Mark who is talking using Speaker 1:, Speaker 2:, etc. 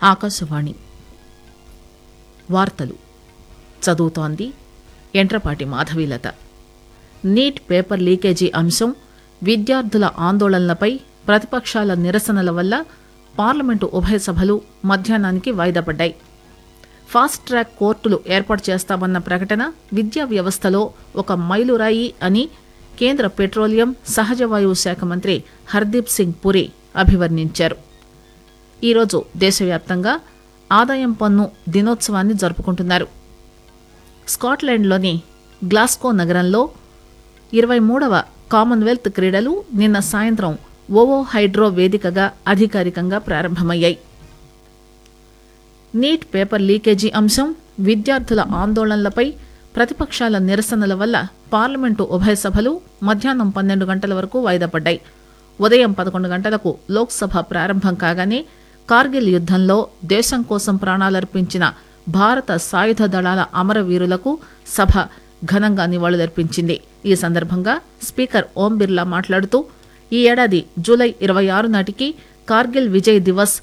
Speaker 1: ఆకాశవాణి వార్తలు చదువుతోంది ఎంట్రపాటి మాధవీలత నీట్ పేపర్ లీకేజీ అంశం విద్యార్థుల ఆందోళనలపై ప్రతిపక్షాల నిరసనల వల్ల పార్లమెంటు ఉభయ సభలు మధ్యాహ్నానికి వాయిదా పడ్డాయి ఫాస్ట్ ట్రాక్ కోర్టులు ఏర్పాటు చేస్తామన్న ప్రకటన విద్యా వ్యవస్థలో ఒక మైలురాయి అని కేంద్ర పెట్రోలియం సహజ వాయువు శాఖ మంత్రి హర్దీప్ సింగ్ పురి అభివర్ణించారు ఈరోజు దేశవ్యాప్తంగా ఆదాయం పన్ను దినోత్సవాన్ని జరుపుకుంటున్నారు స్కాట్లాండ్లోని గ్లాస్కో నగరంలో ఇరవై మూడవ కామన్వెల్త్ క్రీడలు నిన్న సాయంత్రం ఓవో హైడ్రో వేదికగా అధికారికంగా ప్రారంభమయ్యాయి నీట్ పేపర్ లీకేజీ అంశం విద్యార్థుల ఆందోళనలపై ప్రతిపక్షాల నిరసనల వల్ల పార్లమెంటు ఉభయ సభలు మధ్యాహ్నం పన్నెండు గంటల వరకు వాయిదా పడ్డాయి ఉదయం పదకొండు గంటలకు లోక్సభ ప్రారంభం కాగానే కార్గిల్ యుద్దంలో దేశం కోసం ప్రాణాలర్పించిన భారత సాయుధ దళాల అమరవీరులకు సభ ఘనంగా నివాళులర్పించింది ఈ సందర్భంగా స్పీకర్ ఓం బిర్లా మాట్లాడుతూ ఈ ఏడాది జూలై ఇరవై ఆరు నాటికి కార్గిల్ విజయ్ దివస్